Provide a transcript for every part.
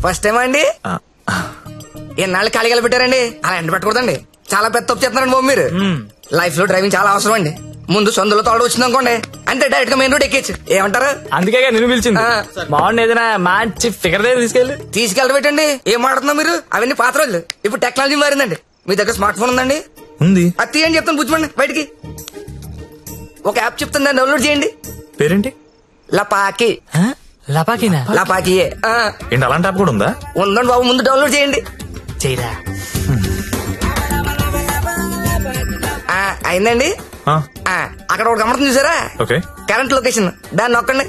First time అండి ఎన్నాళ్ళు ఖాళీగా పెట్టారండి అలా ఎండ పెట్టకూడదండి చాలా పెద్ద తప్పు చేస్తున్నారండి బాబు మీరు లైఫ్ లో డ్రైవింగ్ చాలా అవసరం అండి ముందు సొందులో తోడు వచ్చింది అనుకోండి అంతే డైరెక్ట్ గా మెయిన్ రోడ్ ఎక్కేచ్చు ఏమంటారు అందుకే నేను పిలిచింది ఆ. బాగుంది ఏదైనా మంచి ఫిగర్ దగ్గర తీసుకెళ్ళి తీసుకెళ్ళ పెట్టండి ఏం మాడుతున్నా మీరు అవన్నీ పాత రోజులు ఇప్పుడు టెక్నాలజీ మారిందండి మీ దగ్గర స్మార్ట్ ఫోన్ ఉందండి ఉంది అది తీయండి చెప్తాను పుచ్చుకోండి బయటికి ఒక యాప్ చెప్తాను దాన్ని డౌన్లోడ్ చేయండి పేరేంటి లపాకి లపాకినా లపాకి ఏంటి అలాంటి యాప్ కూడా ఉందా ఉందండి బాబు ముందు డౌన్లోడ్ చేయండి చేయరా ఆ, అయిందండి ఆ, ఆ, అక్కడ ఒక గమనం చూసారా ఓకే కరెంట్ లొకేషన్ దాన్ని నొక్కండి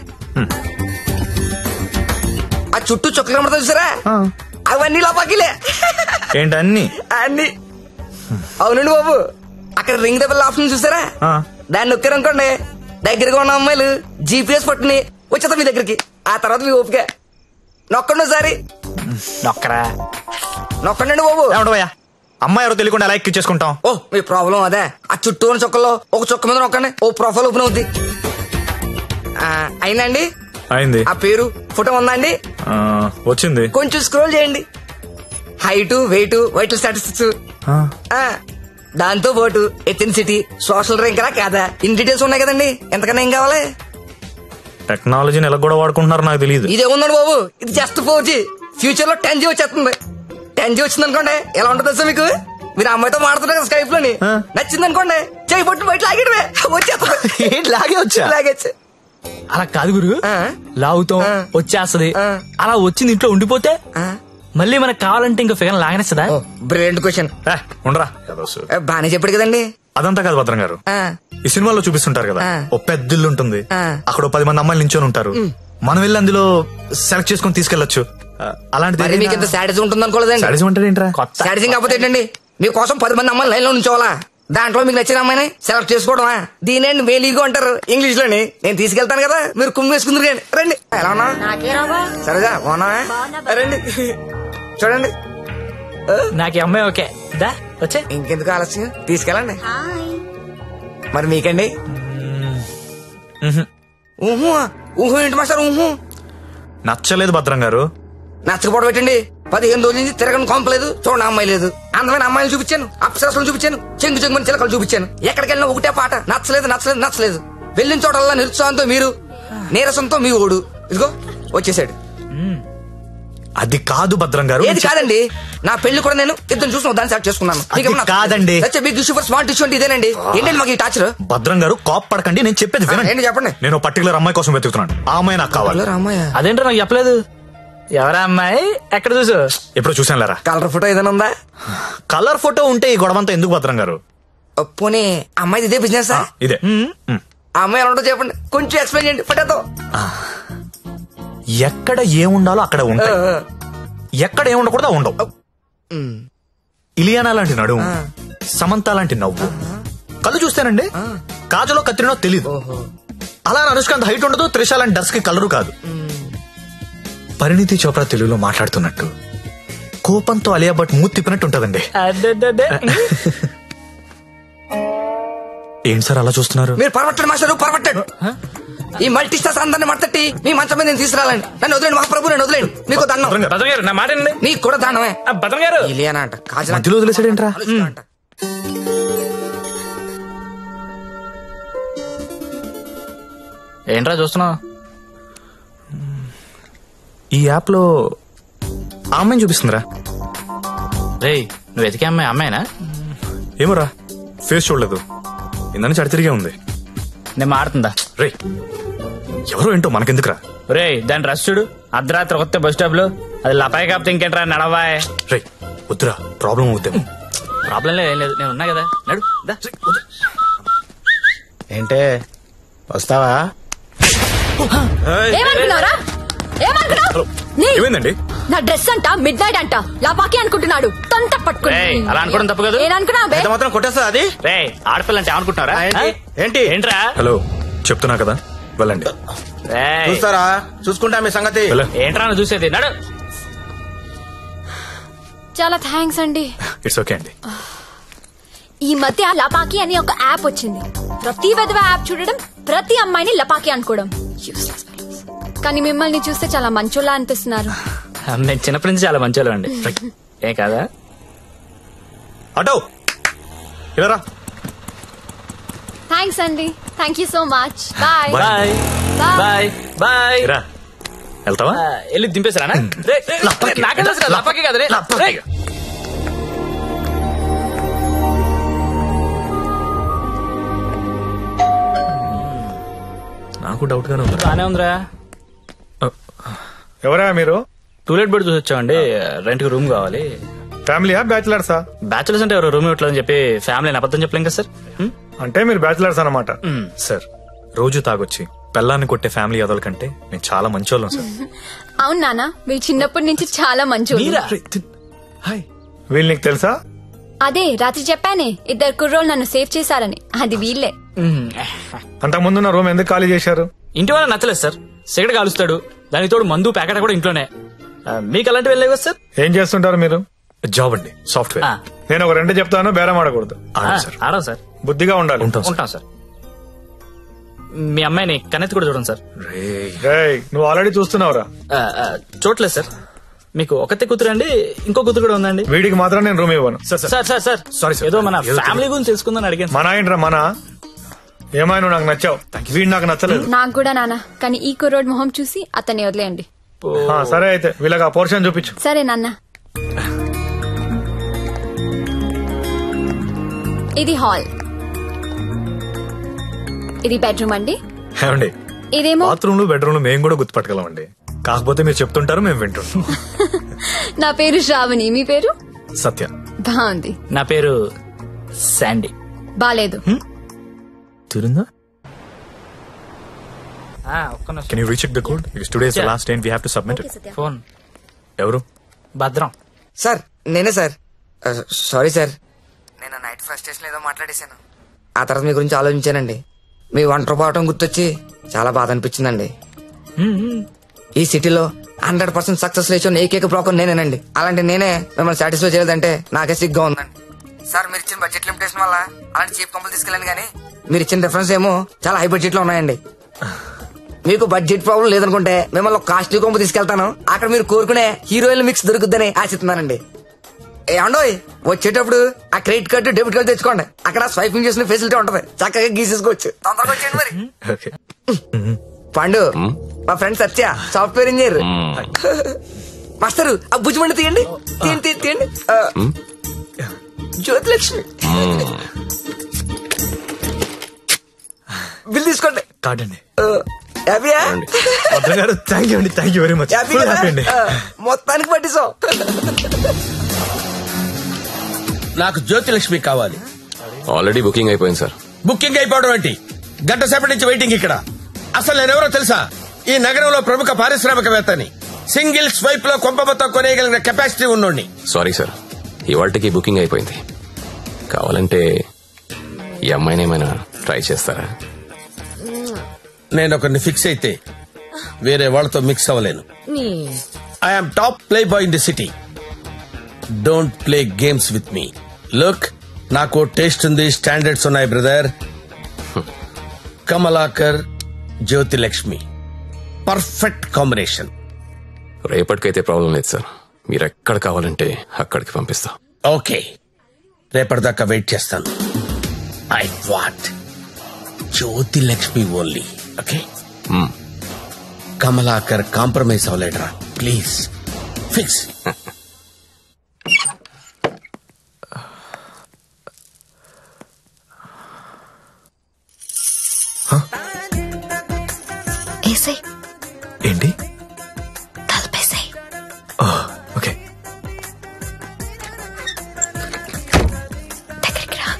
ఆ చుట్టూ చుక్క కనబడతా చూసారా అవన్నీ లోపాకిలే ఏంటి అన్ని అన్ని అవునండి బాబు అక్కడ రింగ్ దెబ్బల ఆప్షన్ చూసారా ఆ. దాన్ని నొక్కారనుకోండి దగ్గరగా ఉన్న అమ్మాయిలు జీపీఎస్ పట్టుని వచ్చేద్దాం మీ దగ్గరికి ఆ తర్వాత మీ ఓపిక నొక్కండి ఒకసారి నొక్కరా నొక్కండి బాబు ఏమంటావయ్యా అమ్మాయి ఎవరో తెలియకుండా ఎలా ఎక్కించేసుకుంటాం ఓ మీ ప్రాబ్లం అదే ఆ చుట్టూ ఉన్న చుక్కల్లో ఒక చుక్క మీద నొక్కండి ఓ ప్రొఫైల్ ఓపెన్ అవుద్ది ఆ, అయిందండి అయింది ఆ పేరు ఫోటో ఉందా అండి ఆ, వచ్చింది కొంచెం స్క్రోల్ చేయండి హైట్ వెయిట్ వైటల్ స్టాటిస్టిక్స్ ఆ, దాంతో పాటు ఎథెన్సిటీ సోషల్ ర్యాంక్ రా కాదా ఇన్ డీటెయిల్స్ ఉన్నాయి కదండి ఎంతకన్నా ఏం కావాలి టెక్నాలజీని ఎలా కూడా వాడుకుంటున్నారో నాకు తెలియదు ఇదే ఉందండి బాబు ఇది జస్ట్ ఫోర్ జీ ఫ్యూచర్ లో టెన్ జీ వచ్చేస్తుంది టెన్ జీ వచ్చింది అనుకోండి ఎలా ఉంటుంది తెలుసా మీకు మీరు అమ్మాయితో మాడుతున్నారు కదా స్కైప్ లోని ఆ. నచ్చింది అనుకోండి చేయి పట్టు బయట లాగేయడమే వచ్చేస్తుంది ఏంటి లాగే వచ్చా లాగేచ్చు అలా కాదు గురు ఆ. లాగుతాం ఆ. వచ్చేస్తది ఆ. అలా వచ్చింది ఇంట్లో ఉండిపోతే ఆ. మళ్ళీ మనకు కావాలంటే ఇంకా ఫిగర్ లాగనేస్తుందా ఓ బ్రిలియంట్ క్వశ్చన్ ఏ, ఉండరా ఏదోసు. బానే చెప్పాడు కదండి అదంతా కాదు భద్రం గారు ఆ. ఈ సినిమాలో చూపిస్తుంటారు కదా ఆ. ఓ పెద్ద ఇల్లు ఉంటుంది ఆ. అక్కడ ఓ పది మంది అమ్మాయిలు నించొని ఉంటారు మనం వెళ్ళి అందులో సెలెక్ట్ చేసుకొని తీసుకెళ్లొచ్చు ఆ, అలాంటిది మరి మీకు ఇంత శాడిజం ఉంటుంది అనుకోలేదండి Sadism అంటే ఏంట్రా కొత్త శాడిజం కాకపోతే ఏంటండి మీకోసం పది మంది అమ్మాయిలు లైన్ లో ఉంచోవాలా దాంట్లో మీకు నచ్చిన అమ్మాయిని సెలెక్ట్ చేసుకోవడమా దీనేండి మేలీగో అంటారు ఇంగ్లీష్ లోని నేను తీసుకెళ్తాను కదా మీరు కుమ్మి వేసుకుందరు రండి రండి ఎలా ఉన్నా సరేగా బాగున్నా రండి చూడండి నాకు ఈ అమ్మాయి ఓకే దా వచ్చే ఇంకెందుకు ఆలస్యం తీసుకెళ్ళండి మరి మీకండి ఊహు ఊహు ఏంటి మాస్టర్ ఊహు నచ్చలేదు భద్రం గారు నచ్చకపోవడం పెట్టండి పదిహేను రోజుల నుంచి తిరగని కొంపలేదు చూడండి అమ్మాయి లేదు అందమైన అమ్మాయిలు చూపించాను అప్సరసలు చూపించాను చెంగు చెంగుని చిలకలు చూపించాను ఎక్కడికి వెళ్ళినా ఒకటే పాట నచ్చలేదు నచ్చలేదు నచ్చలేదు వెళ్ళిన చోటల్లా నిరుత్సాహంతో మీరు నీరసంతో మీ ఓడు ఇదిగో వచ్చేసాడు అది కాదు భద్రం గారు ఏది కాదండి నా పెళ్లి కూడా నేను ఇద్దరు చూసిన దాన్ని సెలెక్ట్ చేసుకున్నాను అది కాదండి. Big issue for smart issue అంటే ఇదేనండి ఏంటండి మాకు ఈ టాచర్ భద్రం గారు కాప్ పడకండి నేను చెప్పేది వినండి ఏంటి చెప్పండి నేను పర్టికులర్ అమ్మాయి కోసం వెతుకుతున్నాను ఆ అమ్మాయి నాకు కావాలి రామయ్య అదేంటో నాకు చెప్పలేదు ఎవరా అమ్మాయి ఎక్కడ చూసు ఎప్పుడో చూసాను లేరా కలర్ ఫోటో ఏదైనా ఉందా కలర్ ఫోటో ఉంటే ఈ గొడవంతా ఎందుకు భద్రం గారు ఓ, పోనీ అమ్మాయిది ఇదే బిజినెస్ ఆ ఇదే మ్. ఆ అమ్మాయి ఎలా ఉంటుందో చెప్పండి కొంచెం ఎక్స్ప్లెయిన్ చేయండి ఫోటోతో ఎక్కడ ఏముండాలో అక్కడ ఉంటాయి ఎక్కడ ఏముండకూడదు అవి ఉండవు ఇలియానా లాంటి నడుము సమంత లాంటి నవ్వు కళ్ళు చూస్తానండి కాజలో కత్తిరినో తెలీదు అలా అని అనుష్కాంత్ హైట్ ఉండదు త్రిష లాంటి డస్ కి కలరు కాదు పరిణితి చోప్రా తెలుగులో మాట్లాడుతున్నట్టు కోపంతో అలియా భట్ మూతి తిప్పినట్టు ఉంటదండి అదే ఏంటి సార్ అలా చూస్తున్నారు మీరు పరమట్టండి మాస్టర్ పరమట్టండి ఈ మల్టీ స్టార్స్ అందరిని మట్టట్టి మీ మంచం మీద నేను తీసుకురాలండి నన్ను వదిలేండి మహాప్రభు నేను వదిలేండి మీకు దండం భద్రం గారు, భద్రం గారు నా మాట వినండి. నీకు కూడా దండమే ఆ, భద్రం గారు ఇలియానా అంట కాజల మధ్యలో వదిలేసాడేంట్రా అంట ఏంట్రా చూస్తున్నావు ఈ యాప్ లో ఆ అమ్మాయిని చూపిస్తుందిరా రేయ్ నువ్వు వెతికే అమ్మాయి అమ్మాయినా ఏమోరా ఫేస్ చూడలేదు ఇందని చడి తిరిగే ఉంది నేను మాడుతుందా రే ఎవరో ఏంటో మనకెందుకురా రేయ్ దాని డ్రెస్ చూడు అర్ధరాత్రి కొత్త బస్ స్టాప్ లో అది లపాయి కాపుతే ఇంకేంట్రా నడవాయ్ రే వద్దురా ప్రాబ్లం అవుతాము ప్రాబ్లం లేదు ఏం లేదు నేను ఉన్నా కదా నడు దా. ఏంటే వస్తావా ఏమనుకున్నారా ఏమనుకున్నావు నీ ఏమైందండి నా డ్రెస్ అంట మిడ్ నైట్ అంట లాపాకి అనుకుంటున్నాడు తొంత పట్టుకుని ఏయ్, అలా అనుకోవడం తప్పు కాదు. నేననుకున్నా బే ఎంత మాత్రం కొట్టేస్తా అది రేయ్ ఆడపిల్ల అంటే ఏమనుకుంటున్నారా ఆ, ఏంటి? ఆ? ఏంటి? ఏంట్రా హలో చెప్తున్నా కదా వెళ్ళండి రేయ్, చూస్తారా చూసుకుంటా మీ సంగతి వెళ్ళ ఏంట్రా నువ్వు చూసేది నడు చాలా థ్యాంక్స్ అండి ఇట్స్ ఓకే అండి ఈ మధ్య లపాకి అని ఒక యాప్ వచ్చింది ప్రతి విధవ యాప్ చూడడం ప్రతి అమ్మాయిని లపాకి అనుకోవడం Useless fellows. కానీ మిమ్మల్ని చూస్తే చాలా మంచోళ్ళ అనిపిస్తున్నారు మేము చిన్నప్పటి నుంచి చాలా మంచి అండి ఏం కాదా అటో ఇలా రా థ్యాంక్స్ అండి thank you so much bye Bye. Bye Bye. Bye bye రా వెళ్తావా వెళ్ళి దింపేశారా నాకే తెలుసు కదా లపాకి కదా రే. రే. నాకు డౌట్ గానే ఉంది బానే ఉందిరా ఎవరా మీరు టూలెట్ బెడ్ చూసి వచ్చామండి రెంట్ కి రూమ్ కావాలి ఫ్యామిలీయా బ్యాచిలర్సా బ్యాచులర్స్ అంటే ఎవరు రూమ్ ఇవ్వట్లేదని చెప్పి ఫ్యామిలీ అబద్ధం చెప్పలేం కదా సార్ హ్మ్? అంటే మీరు బ్యాచిలర్స్ అన్నమాట సార్ రోజు తాగొచ్చి పెళ్ళాన్ని కొట్టే ఫ్యామిలీ అదల కంటే మేము చాలా మంచోళ్ళం సార్ అవును నాన్న మీరు చిన్నప్పటి నుంచి చాలా మంచి మీరా హాయ్ వీళ్ళు నీకు తెలుసా అదే రాత్రి చెప్పానే ఇద్దరు కుర్రోళ్ళు నన్ను సేవ్ చేశారని అది వీళ్ళే హ్మ్. అంతకు ముందున్న రూమ్ ఎందుకు ఖాళీ చేశారు ఇంటి వాళ్ళ నచ్చలేదు సార్ సిగరెట్ కాలుస్తాడు దానికి తోడు మందు ప్యాకెట్ కూడా ఇంట్లోనే ఆ, మీకు అలాంటివి వెళ్ళలేవు కదా సార్ ఏం చేస్తుంటారు మీరు జాబ్ అండి సాఫ్ట్వేర్ ఆ, నేను ఒక రెండు చెప్తాను బేరం ఆడకూడదు ఆ, ఆడం సార్ ఆడం సార్ బుద్ధిగా ఉండాలి ఉంటాం సార్ ఉంటాం సార్ మీ అమ్మాయిని కనెత్తి కూడా చూడండి సార్ రేయ్. రేయ్, నువ్వు ఆల్రెడీ చూస్తున్నావురా ఆ, ఆ, చూడలేదు సార్ మీకు ఒకతే కూతురు అండి ఇంకో కూతురు కూడా ఉందండి వీడికి మాత్రం నేను రూమ్ ఇవ్వను sir sir sir sir sir Sorry, sir. ఏదో మన ఏదో ఫ్యామిలీ గురించి తెలుసుకుందని అడిగాను సార్. మన ఏంట్రా మన ఏమైనా నువ్వు నాకు నచ్చావు వీడు నాకు నచ్చలేదు నాకు కూడా నాన్న కానీ ఈ కుర్రోడ్ మొహం చూసి అతన్ని వదిలేయండి ఆ, సరే అయితే వీళ్ళకి ఆ పోర్షన్ చూపించు సరే నాన్న ఇది హాల్ ఇది బెడ్రూమ్ అండి ఏమండి ఇదేమో బాత్రూమ్ లో బెడ్రూమ్ లో మేము కూడా గుర్తుపట్టగలం అండి కాకపోతే మీరు చెప్తుంటారు మేము వింటుంటాం నా పేరు శ్రావణి మీ పేరు సత్య బాగుంది నా పేరు శాండీ బాలేదు తిరుందా ఆ, ఒక్క నిమిషం. Can you recheck the code today Yeah. Last time we have to submit phone ఎవరు భద్రం సార్ నేనే సార్ ఆ, సారీ సార్ నేను నైట్ ఫ్రస్ట్రేషన్ ఏదో మాట్లాడేశాను ఆ తర్వాత మీ గురించి ఆలోచించానండి మీ ఒంటరి పోవటం గుర్తొచ్చి చాలా బాధ అనిపించిందండి ఈ సిటీలో హండ్రెడ్ పర్సెంట్ సక్సెస్ లేచిన ఏకైక బ్రోకర్ నేనేనండి అలాంటి నేనే మిమ్మల్ని సాటిస్ఫై చేయలేదంటే నాకే సిగ్గా ఉందండి సార్ మీరు ఇచ్చిన బడ్జెట్ లిమిటేషన్ వల్ల అలాంటి చీప్ కంపెనీ తీసుకెళ్ళండి కానీ మీరు ఇచ్చిన డిఫరెన్స్ ఏమో చాలా హై బడ్జెట్ లో ఉన్నాయండి మీకు బడ్జెట్ ప్రాబ్లం లేదనుకుంటే మిమ్మల్ని కాస్ట్లీ కొంపు తీసుకెళ్తాను అక్కడ మీరు కోరుకునే హీరోయిన్ మిక్స్ దొరుకుద్దని ఆశిస్తున్నానండి ఏమండోయ్ వచ్చేటప్పుడు ఆ క్రెడిట్ కార్డు డెబిట్ కార్డు తెచ్చుకోండి అక్కడ స్వైపింగ్ చేసిన ఫెసిలిటీ ఉంటది చక్కగా గీసేసుకోవచ్చు తొందరగా వచ్చేయండి మరి ఓకే పండు మా friend Satya software engineer master ఆ భుజమండి తీయండి తీయండి తీయండి, తీయండి ఆ, జ్యోతిలక్ష్మి బిల్ తీసుకోండి కార్డ్ అండి ఆ, హ్యాపీయా భద్రం గారు థ్యాంక్ యూ అండి thank you very much happy full కదా? హ్యాపీ అండి ఆ, మొత్తానికి పట్టిస్తాం నాకు జ్యోతిలక్ష్మి కావాలి ఆల్రెడీ బుకింగ్ అయిపోయింది సార్ బుకింగ్ అయిపోవడం ఏంటి గంట సేపటి నుంచి వెయిటింగ్ ఇక్కడ అసలు నేనెవరో తెలుసా ఈ నగరంలో ప్రముఖ పారిశ్రామికవేత్తని సింగిల్ స్వైప్ లో కొంపమొత్తం కొనేయగలిగిన కెపాసిటీ ఉన్నోడిని సారీ సార్ ఇవాళకి బుకింగ్ అయిపోయింది కావాలంటే ఈ అమ్మాయిని ఏమైనా ట్రై చేస్తారా నేను ఒకరిని ఫిక్స్ అయితే వేరే వాళ్ళతో మిక్స్ అవ్వలేను I'm top play boy in the city don't play games with me look నాకు టేస్ట్ ఉంది స్టాండర్డ్స్ ఉన్నాయి brother Kamalakar Jyothi Lakshmi perfect combination రేపటికైతే ప్రాబ్లం లేదు సార్ మీరు ఎక్కడ కావాలంటే అక్కడికి పంపిస్తా ఓకే రేపటిదాకా వెయిట్ చేస్తాను I what Jyothi Lakshmi only okay hmm. Kamalakar compromise అవ్వలేడరా ప్లీజ్ ఫిక్స్ ఏసై ఏంటి తలపేసై ఓకే దగ్గరికి రా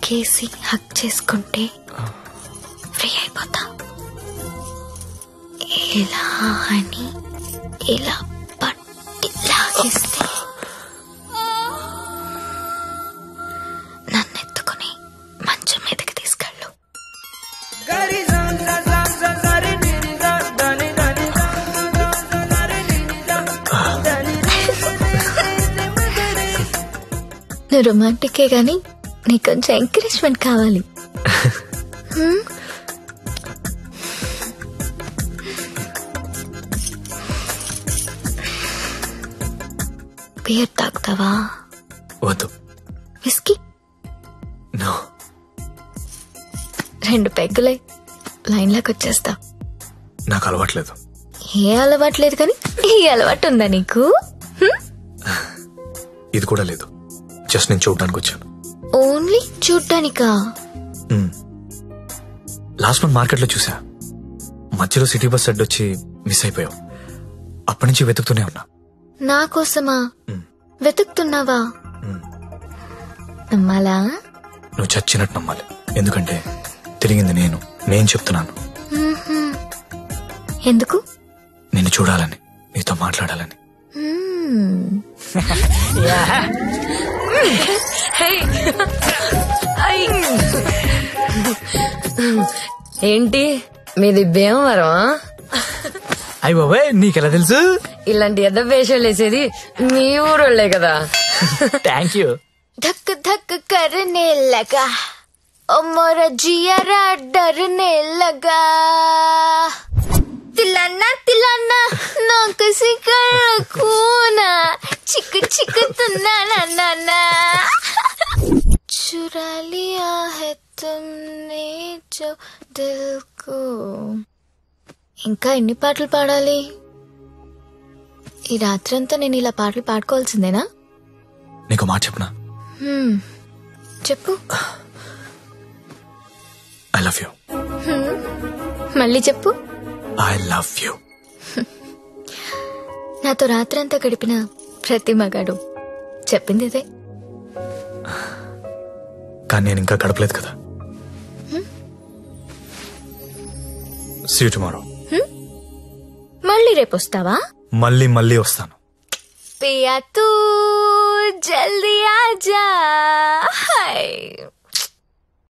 నాకేసి హక్ చేసుకుంటే ఫ్రీ అయిపోతా ఇలా అని ఇలా పట్టి లాగేస్తే నన్ను ఎత్తుకుని మంచం మీదకి తీసుకెళ్ళు నువ్వు రొమాంటికే గాని నీకు కొంచెం ఎంకరేజ్మెంట్ కావాలి హ్మ్? బియర్ తాగుతావా వద్దు విస్కీ నో రెండు పెగ్గులై లైన్లోకి వచ్చేస్తా నాకు అలవాట్లేదు ఏ అలవాటు లేదు కానీ ఈ అలవాటు ఉందా నీకు హ్మ్? ఇది కూడా లేదు జస్ట్ నేను చూడడానికి వచ్చాను ఓన్లీ చూడ్డానికా లాస్ట్ మంత్ మార్కెట్లో చూసా మధ్యలో సిటీ బస్ అడ్డు వచ్చి మిస్ అయిపోయావు అప్పటి నుంచి వెతుకుతూనే ఉన్నా నా కోసమా వెతుకుతున్నావా నమ్మాలా నువ్వు చచ్చినట్టు నమ్మాలి ఎందుకంటే తిరిగింది నేను నేను చెప్తున్నాను మ్మ్హ్మ్. ఎందుకు నిన్ను చూడాలని నీతో మాట్లాడాలని మ్మ్. ఏంటి మీది భీమవరమా అయ్యి బాబాయ్ నీకెలా తెలుసు ఇలాంటి ఎద్ద వేషాలు వేసేది మీ ఊరోళ్లే కదా థ్యాంక్ యూ धक धक करने लगा ओ मोरा जियारा डरने लगा तिलाना तिलाना ना किसी कूना चिक चिक तुना ना ना ना चुरा लिया है तुमने जो दिल को ఇంకా ఎన్ని పాటలు పాడాలి ఈ రాత్రంతా నేను ఇలా పాటలు పాడుకోవాల్సిందేనా నీకు మాట చెప్పనా హ్మ్. చెప్పు ఐ లవ్ యూ మళ్ళీ చెప్పు ఐ లవ్ యూ నాతో రాత్రంతా గడిపిన ప్రతి మగాడు చెప్పింది ఇదే కానీ నేను ఇంకా గడపలేదు కదా సీ టుమారో మళ్ళీ రేపు వస్తావా మళ్ళీ మళ్ళీ వస్తాను పియా తూ జల్దీ ఆజా హాయ్